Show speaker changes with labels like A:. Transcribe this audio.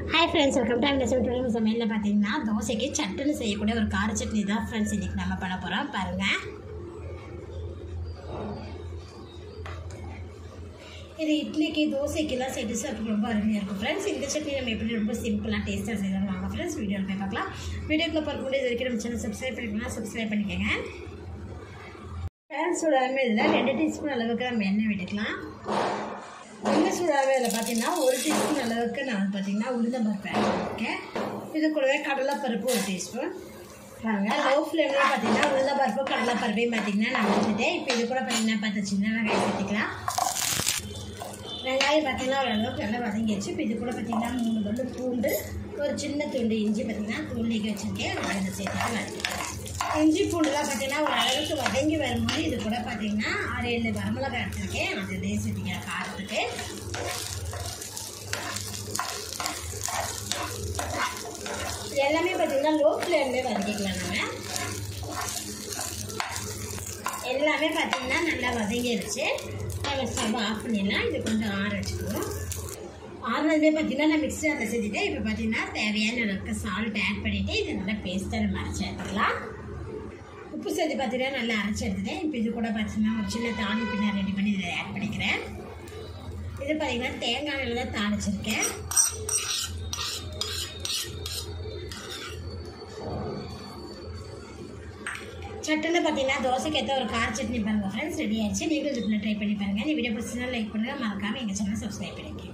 A: hi friends welcome to இந்த சொல்லிட்டு சமையலில் பார்த்தீங்கன்னா தோசைக்கு சட்டுன்னு செய்யக்கூடிய ஒரு கார சட்னி தான் ஃப்ரெண்ட்ஸ் இன்றைக்கி நம்ம பண்ண போகிறோம் பாருங்கள் இது இட்லிக்கு தோசைக்கெல்லாம் செட்டு சாப்பிட்டு ரொம்ப அருமையாக இருக்கும் ஃப்ரெண்ட்ஸ் இந்த சட்னி நம்ம எப்படி ரொம்ப சிம்பிளாக டேஸ்ட்டாக செய்யலாம் வாங்க ஃப்ரெண்ட்ஸ் வீடியோவில் போய் பார்க்கலாம் வீடியோக்குள்ளே பார்க்க முடியாது வரைக்கும் நம்ம சேனல் சப்ஸ்கிரைப் பண்ணிக்கலாம் சப்ஸ்கிரைப் பண்ணிக்கோங்க ஃப்ரெண்ட்ஸ் சூடாமே இதில் ரெண்டு டீஸ்பூன் அளவுக்கு நம்ம எண்ணெய் விட்டுக்கலாம் எண்ணெய் சூடாகவே இதில் பார்த்தீங்கன்னா ஒரு டீஸ்பூன் அளவுக்கு நான் வந்து பார்த்தீங்கன்னா உளுந்தம் பருப்பு ஆட் பண்ணியிருக்கேன் இது கூடவே கடலைப்பருப்பு ஒரு டீஸ்பூன் பாருங்க லோ ஃப்ளேமில் பார்த்தீங்கன்னா உளுந்தம் பருப்பு கடலைப்பருப்பையும் பார்த்தீங்கன்னா நான் வச்சுட்டேன் இப்போ இது கூட பார்த்தீங்கன்னா பத்து சின்ன வெங்காயம் சேர்த்துக்கலாம் வெங்காயம் பார்த்தீங்கன்னா ஓரளவுக்கு நல்லா வதங்கிடுச்சு இப்போ இது கூட பார்த்தீங்கன்னா மூணு பல்லு பூண்டு ஒரு சின்ன துண்டு இஞ்சி பார்த்தீங்கன்னா தூண்டிக்கு வச்சுருக்கேன் அதை சேர்த்துட்டு வதக்கிக்கலாம் இஞ்சி பூண்டுலாம் பார்த்தீங்கன்னா ஒரு அளவுக்கு வதங்கி வரும்போது இது கூட பார்த்தீங்கன்னா ஆறு ஏழு வரமிளகாய் எடுத்துருக்கேன் அது இதே சேர்த்திக்கிறேன் காரத்துக்கு எல்லாமே பார்த்தீங்கன்னா லோ ஃப்ளேம்லேயே வதக்கிக்கலாம் நம்ம எல்லாமே பார்த்தீங்கன்னா நல்லா வதங்கிடுச்சு நம்ம ஸ்டவ் ஆஃப் பண்ணிடலாம் இது கொஞ்சம் ஆற வச்சுக்குவோம் ஆறுனதுமே பார்த்தீங்கன்னா நான் மிக்ஸி அதை செஞ்சுட்டேன் இப்போ பார்த்தீங்கன்னா தேவையான அளவுக்கு சால்ட் ஆட் பண்ணிவிட்டு இது நல்லா பேஸ்ட்டாக நம்ம அரைச்சி எடுத்துக்கலாம் உப்பு சேர்த்து பார்த்தீங்கன்னா நல்லா அரைச்சி எடுத்துட்டேன் இப்போ இது கூட பார்த்தீங்கன்னா ஒரு சின்ன தாளிப்பு நான் ரெடி பண்ணி இதில் ஆட் பண்ணிக்கிறேன் இது பார்த்தீங்கன்னா தேங்காய் எண்ணெயில் தான் தாளிச்சிருக்கேன் சட்டுன்னு பார்த்தீங்கன்னா தோசைக்கு ஏற்ற ஒரு கார சட்னி பாருங்கள் ஃப்ரெண்ட்ஸ் ரெடி ஆயிடுச்சு நீங்களும் இதுக்குள்ள ட்ரை பண்ணி பாருங்கள் இந்த வீடியோ பிடிச்சா லைக் பண்ணுங்கள் மறக்காமல் எங்கள் சேனல் சப்ஸ்கிரைப் பண்ணிக்கோங்க